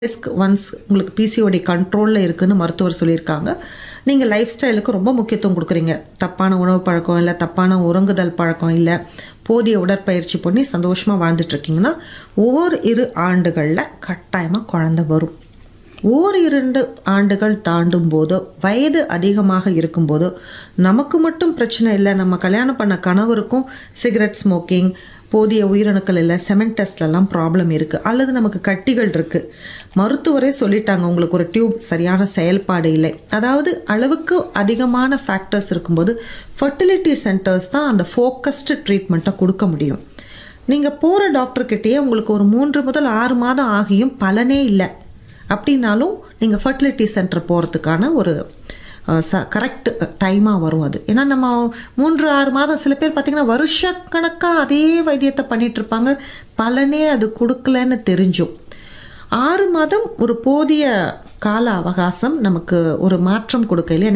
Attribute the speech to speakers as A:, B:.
A: risk once உங்களுக்கு PCOD கண்ட்ரோலில் இருக்குன்னு மருத்துவர் சொல்லியிருக்காங்க நீங்கள் லைஃப் ஸ்டைலுக்கு ரொம்ப முக்கியத்துவம் கொடுக்குறீங்க தப்பான உணவு பழக்கம் இல்லை தப்பான உறங்குதல் பழக்கம் இல்லை போதிய உடற்பயிற்சி பண்ணி சந்தோஷமாக வாழ்ந்துட்டு இருக்கீங்கன்னா ஓர் இரு ஆண்டுகளில் கட்டாயமாக குழந்தை வரும் ஓர் இரண்டு ஆண்டுகள் தாண்டும் போதோ வயது அதிகமாக இருக்கும்போதோ நமக்கு மட்டும் பிரச்சனை இல்லை நம்ம கல்யாணம் பண்ண கணவருக்கும் சிகரெட் ஸ்மோக்கிங் போதிய உயிரணுக்கள் இல்லை செமெண்ட் டெஸ்ட்லலாம் ப்ராப்ளம் இருக்குது அல்லது நமக்கு கட்டிகள் இருக்குது மருத்துவரே சொல்லிட்டாங்க உங்களுக்கு ஒரு டியூப் சரியான செயல்பாடு இல்லை அதாவது அளவுக்கு அதிகமான ஃபேக்டர்ஸ் இருக்கும்போது ஃபர்டிலிட்டி சென்டர்ஸ் தான் அந்த ஃபோக்கஸ்டு ட்ரீட்மெண்ட்டை கொடுக்க முடியும் நீங்கள் போகிற டாக்டர்கிட்டயே உங்களுக்கு ஒரு மூன்று முதல் ஆறு மாதம் ஆகியும் பலனே இல்லை அப்படின்னாலும் நீங்கள் ஃபர்டிலிட்டி சென்டர் போகிறதுக்கான ஒரு அஹ், ச கரெக்ட் டைமாக வரும் அது ஏன்னா நம்ம மூன்று ஆறு மாதம் சில பேர் பார்த்திங்கன்னா வருஷக்கணக்காக அதே வைத்தியத்தை பண்ணிட்டு இருப்பாங்க பலனே அது கொடுக்கலன்னு தெரிஞ்சும் ஆறு மாதம் ஒரு போதிய கால அவகாசம் நமக்கு ஒரு மாற்றம் கொடுக்க இல்லையா